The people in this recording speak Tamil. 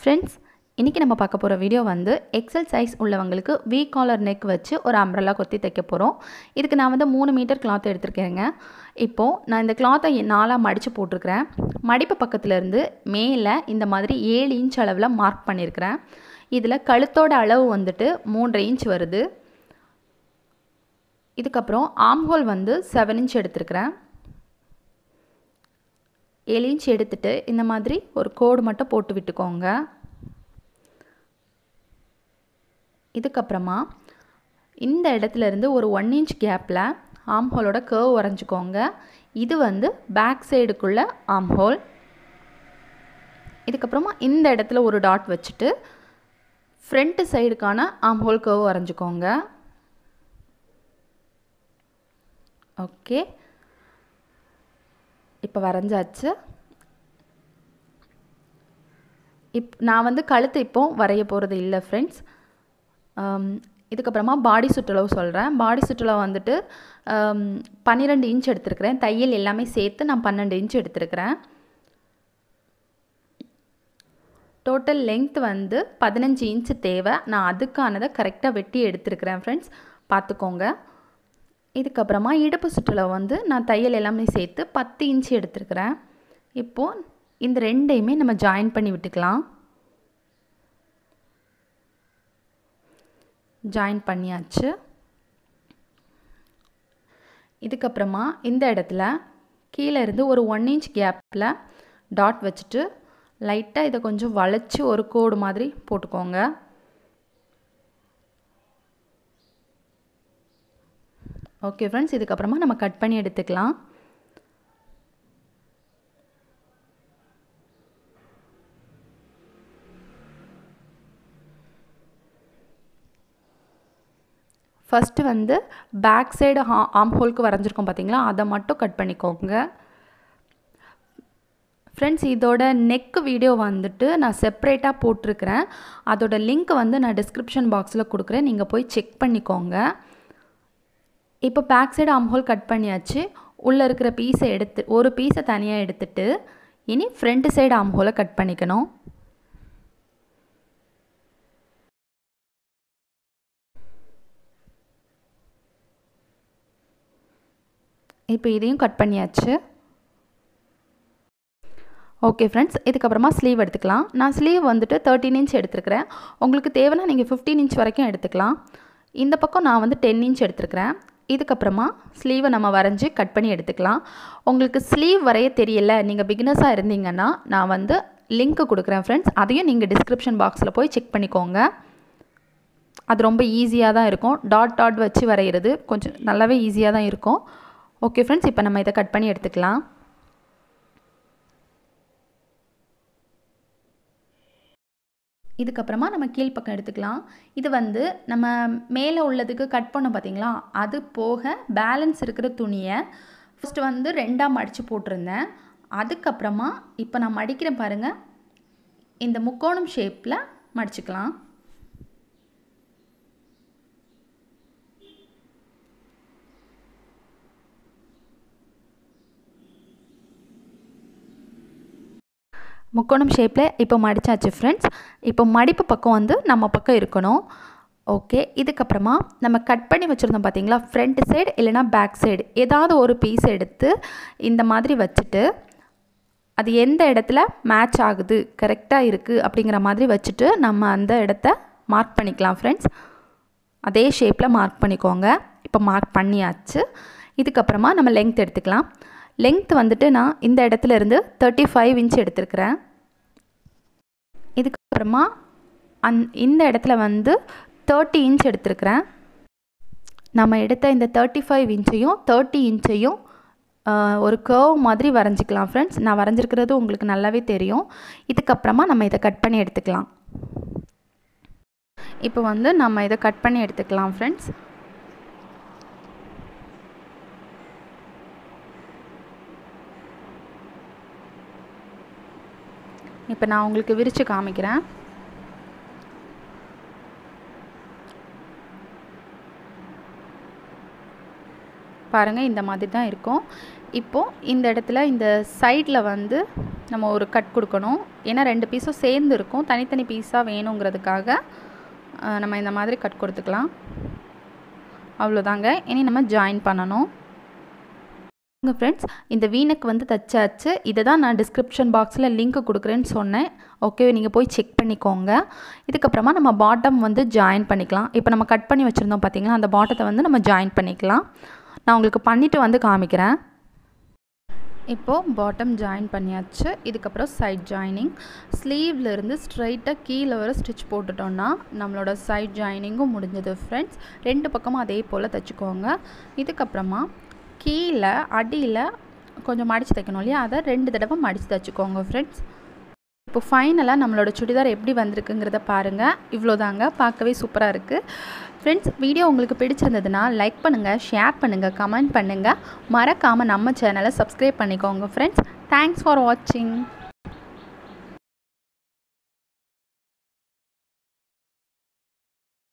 ஃப்ரெண்ட்ஸ் இன்றைக்கி நம்ம பார்க்க போகிற வீடியோ வந்து எக்ஸல் சைஸ் உள்ளவங்களுக்கு வி காலர் நெக் வச்சு ஒரு அம்ப்ரல்லா கொத்தி தைக்க போகிறோம் இதுக்கு நான் வந்து மூணு மீட்டர் கிளாத் எடுத்திருக்கேங்க இப்போது நான் இந்த கிளாத்தை நாலாக மடித்து போட்டிருக்கிறேன் மடிப்பு பக்கத்துலேருந்து மேலே இந்த மாதிரி ஏழு இன்ச் அளவில் மார்க் பண்ணியிருக்கிறேன் இதில் கழுத்தோட அளவு வந்துட்டு மூன்றரை இன்ச் வருது இதுக்கப்புறம் ஆம்ஹோல் வந்து செவன் இன்ச் எடுத்திருக்கிறேன் ஏழு இன்ச் எடுத்துட்டு இந்த மாதிரி ஒரு கோடு மட்டும் போட்டு விட்டுக்கோங்க இதுக்கப்புறமா இந்த இடத்துல இருந்து ஒரு ஒன் இன்ச் கேப்பில் ஆம் ஹோலோட கர்வ் வரைஞ்சிக்கோங்க இது வந்து பேக் சைடுக்குள்ள ஆம் ஹோல் இதுக்கப்புறமா இந்த இடத்துல ஒரு டாட் வச்சுட்டு ஃப்ரண்ட்டு சைடுக்கான ஆம் ஹோல் கர்வ் வரைஞ்சிக்கோங்க ஓகே இப்போ வரைஞ்சாச்சு இப் நான் வந்து கழுத்து இப்போ வரைய போகிறது இல்லை ஃப்ரெண்ட்ஸ் இதுக்கப்புறமா பாடி சுற்றளவு சொல்கிறேன் பாடி சுற்றளவு வந்துட்டு பன்னிரெண்டு இன்ச் எடுத்திருக்கிறேன் தையல் எல்லாமே சேர்த்து நான் பன்னெண்டு இன்ச் எடுத்திருக்கிறேன் டோட்டல் லெங்த் வந்து பதினஞ்சு இன்ச்சு தேவை நான் அதுக்கானதை கரெக்டாக வெட்டி எடுத்திருக்கிறேன் ஃப்ரெண்ட்ஸ் பார்த்துக்கோங்க இதுக்கப்புறமா இடுப்பு சுற்றளவு வந்து நான் தையல் எல்லாமே சேர்த்து பத்து இன்ச்சு எடுத்திருக்கிறேன் இப்போது இந்த ரெண்டையுமே நம்ம ஜாயின் பண்ணி விட்டுக்கலாம் ஜாயின் பண்ணியாச்சு இதுக்கப்புறமா இந்த இடத்துல கீழே இருந்து ஒரு ஒன் இன்ச் கேப்பில் டாட் வச்சுட்டு லைட்டாக இதை கொஞ்சம் வளைச்சி ஒரு கோடு மாதிரி போட்டுக்கோங்க ஓகே ஃப்ரெண்ட்ஸ் இதுக்கப்புறமா நம்ம கட் பண்ணி எடுத்துக்கலாம் ஃபஸ்ட்டு வந்து பேக் சைடு ஹா ஆம் ஹோலுக்கு வரைஞ்சிருக்கோம் பார்த்தீங்களா அதை மட்டும் கட் பண்ணிக்கோங்க ஃப்ரெண்ட்ஸ் இதோட நெக் வீடியோ வந்துட்டு நான் செப்ரேட்டாக போட்டிருக்கிறேன் அதோட லிங்க் வந்து நான் டிஸ்கிரிப்ஷன் பாக்ஸில் கொடுக்குறேன் நீங்கள் போய் செக் பண்ணிக்கோங்க இப்போ பேக் சைடு ஆம்ஹோல் கட் பண்ணியாச்சு உள்ளே இருக்கிற பீஸை எடுத்து ஒரு பீஸை தனியாக எடுத்துட்டு இனி ஃப்ரண்ட் சைடு ஆம்ஹோலை கட் பண்ணிக்கணும் இப்போ இதையும் கட் பண்ணியாச்சு ஓகே ஃப்ரெண்ட்ஸ் இதுக்கப்புறமா ஸ்லீவ் எடுத்துக்கலாம் நான் ஸ்லீவ் வந்துட்டு தேர்ட்டின் இன்ச் எடுத்துருக்கிறேன் உங்களுக்கு தேவைன்னா நீங்கள் ஃபிஃப்டீன் இன்ச் வரைக்கும் எடுத்துக்கலாம் இந்த பக்கம் நான் வந்து டென் இன்ச் எடுத்துருக்கிறேன் இதுக்கப்புறமா ஸ்லீவை நம்ம வரைஞ்சி கட் பண்ணி எடுத்துக்கலாம் உங்களுக்கு ஸ்லீவ் வரைய தெரியல நீங்கள் பிகினஸாக இருந்தீங்கன்னா நான் வந்து லிங்க்கு கொடுக்குறேன் ஃப்ரெண்ட்ஸ் அதையும் நீங்கள் டிஸ்கிரிப்ஷன் பாக்ஸில் போய் செக் பண்ணிக்கோங்க அது ரொம்ப ஈஸியாக தான் இருக்கும் டாட் டாட் வச்சு வரைகிறது கொஞ்சம் நல்லாவே ஈஸியாக தான் இருக்கும் ஓகே ஃப்ரெண்ட்ஸ் இப்போ நம்ம இதை கட் பண்ணி எடுத்துக்கலாம் இதுக்கப்புறமா நம்ம கீழ்ப்பக்கம் எடுத்துக்கலாம் இது வந்து நம்ம மேலே உள்ளதுக்கு கட் பண்ணோம் பார்த்தீங்களா அது போக பேலன்ஸ் இருக்கிற துணியை ஃபஸ்ட்டு வந்து ரெண்டாக மடித்து போட்டிருந்தேன் அதுக்கப்புறமா இப்போ நான் மடிக்கிறேன் பாருங்கள் இந்த முக்கோணம் ஷேப்பில் மடிச்சுக்கலாம் முக்கோணம் ஷேப்பில் இப்போ மடித்தாச்சு ஃப்ரெண்ட்ஸ் இப்போ மடிப்பு பக்கம் வந்து நம்ம பக்கம் இருக்கணும் ஓகே இதுக்கப்புறமா நம்ம கட் பண்ணி வச்சுருந்தோம் பார்த்தீங்களா ஃப்ரண்ட் சைடு இல்லைனா பேக் சைடு ஏதாவது ஒரு பீஸ் எடுத்து இந்த மாதிரி வச்சுட்டு அது எந்த இடத்துல மேட்ச் ஆகுது கரெக்டாக இருக்குது அப்படிங்கிற மாதிரி வச்சுட்டு நம்ம அந்த இடத்த மார்க் பண்ணிக்கலாம் ஃப்ரெண்ட்ஸ் அதே ஷேப்பில் மார்க் பண்ணிக்கோங்க இப்போ மார்க் பண்ணியாச்சு இதுக்கப்புறமா நம்ம லெங்த் எடுத்துக்கலாம் லெங்த் வந்துட்டு நான் இந்த இடத்துல இருந்து தேர்ட்டி ஃபைவ் இன்ச் எடுத்திருக்கிறேன் இதுக்கப்புறமா அந் இந்த இடத்துல வந்து தேர்ட்டி இன்ச் எடுத்திருக்கிறேன் நம்ம எடுத்த இந்த தேர்ட்டி ஃபைவ் இன்ச்சையும் தேர்ட்டி இன்ச்சையும் ஒரு கர்வ் மாதிரி வரைஞ்சிக்கலாம் ஃப்ரெண்ட்ஸ் நான் வரைஞ்சிருக்கிறது உங்களுக்கு நல்லாவே தெரியும் இதுக்கப்புறமா நம்ம இதை கட் பண்ணி எடுத்துக்கலாம் இப்போ வந்து நம்ம இதை கட் பண்ணி எடுத்துக்கலாம் ஃப்ரெண்ட்ஸ் இப்போ நான் உங்களுக்கு விரித்து காமிக்கிறேன் பாருங்கள் இந்த மாதிரி தான் இருக்கும் இப்போது இந்த இடத்துல இந்த சைடில் வந்து நம்ம ஒரு கட் கொடுக்கணும் ஏன்னா ரெண்டு பீஸும் சேர்ந்து இருக்கும் தனித்தனி பீஸாக வேணுங்கிறதுக்காக அஹ், நம்ம இந்த மாதிரி கட் கொடுத்துக்கலாம் அவ்வளோதாங்க இனி நம்ம ஜாயின் பண்ணணும் உங்கள் ஃப்ரெண்ட்ஸ் இந்த வீனக்கு வந்து தச்சாச்சு இதை தான் நான் டிஸ்கிரிப்ஷன் பாக்ஸில் லிங்க் கொடுக்குறேன்னு சொன்னேன் ஓகே நீங்கள் போய் செக் பண்ணிக்கோங்க இதுக்கப்புறமா நம்ம பாட்டம் வந்து ஜாயின் பண்ணிக்கலாம் இப்போ நம்ம கட் பண்ணி வச்சுருந்தோம் பார்த்தீங்களா அந்த பாட்டத்தை வந்து நம்ம ஜாயின் பண்ணிக்கலாம் நான் உங்களுக்கு பண்ணிவிட்டு வந்து காமிக்கிறேன் இப்போது பாட்டம் ஜாயின் பண்ணியாச்சு இதுக்கப்புறம் சைட் ஜாயினிங் ஸ்லீவ்லேருந்து ஸ்ட்ரைட்டாக கீழே வர ஸ்டிச் போட்டுட்டோன்னா நம்மளோட சைட் ஜாயினிங்கும் முடிஞ்சது ஃப்ரெண்ட்ஸ் ரெண்டு பக்கமும் அதே போல் தைச்சிக்கோங்க இதுக்கப்புறமா கீழே அடியில் கொஞ்சம் மடித்து தைக்கணும் இல்லையா அதை ரெண்டு தடவை மடித்து தைச்சிக்கோங்க ஃப்ரெண்ட்ஸ் இப்போ ஃபைனலாக நம்மளோட சுடிதார் எப்படி வந்திருக்குங்கிறத பாருங்கள் இவ்வளோதாங்க பார்க்கவே சூப்பராக இருக்குது ஃப்ரெண்ட்ஸ் வீடியோ உங்களுக்கு பிடிச்சிருந்ததுன்னா லைக் பண்ணுங்கள் ஷேர் பண்ணுங்கள் கமெண்ட் பண்ணுங்கள் மறக்காமல் நம்ம சேனலை சப்ஸ்கிரைப் பண்ணிக்கோங்க ஃப்ரெண்ட்ஸ் தேங்க்ஸ் ஃபார் வாட்சிங்